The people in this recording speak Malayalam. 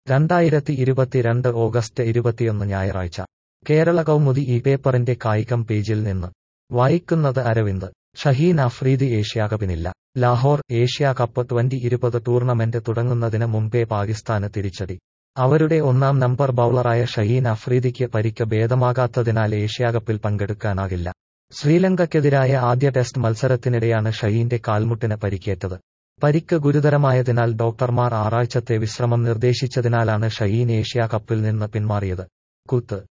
രണ്ടായിരത്തി ഇരുപത്തിരണ്ട് ഓഗസ്റ്റ് ഇരുപത്തിയൊന്ന് ഞായറാഴ്ച കേരള കൗമുദി ഈ പേപ്പറിന്റെ കായികം പേജിൽ നിന്ന് വായിക്കുന്നത് അരവിന്ദ് ഷഹീൻ അഫ്രീദി ഏഷ്യാകപ്പിനില്ല ലാഹോർ ഏഷ്യാ കപ്പ് ട്വന്റി ഇരുപത് ടൂർണമെന്റ് തുടങ്ങുന്നതിന് മുമ്പേ പാകിസ്ഥാന് തിരിച്ചടി അവരുടെ ഒന്നാം നമ്പർ ബൌളറായ ഷഹീൻ അഫ്രീദിക്ക് പരിക്ക് ഭേദമാകാത്തതിനാൽ ഏഷ്യാകപ്പിൽ പങ്കെടുക്കാനാകില്ല ശ്രീലങ്കയ്ക്കെതിരായ ആദ്യ ടെസ്റ്റ് മത്സരത്തിനിടെയാണ് ഷഹീന്റെ കാൽമുട്ടിന് പരിക്കേറ്റത് പരിക്ക് ഗുരുതരമായതിനാൽ ഡോക്ടർമാർ ആറാഴ്ചത്തെ വിശ്രമം നിർദ്ദേശിച്ചതിനാലാണ് ഷഹീൻ ഏഷ്യാ കപ്പിൽ നിന്ന് പിന്മാറിയത് കുത്ത്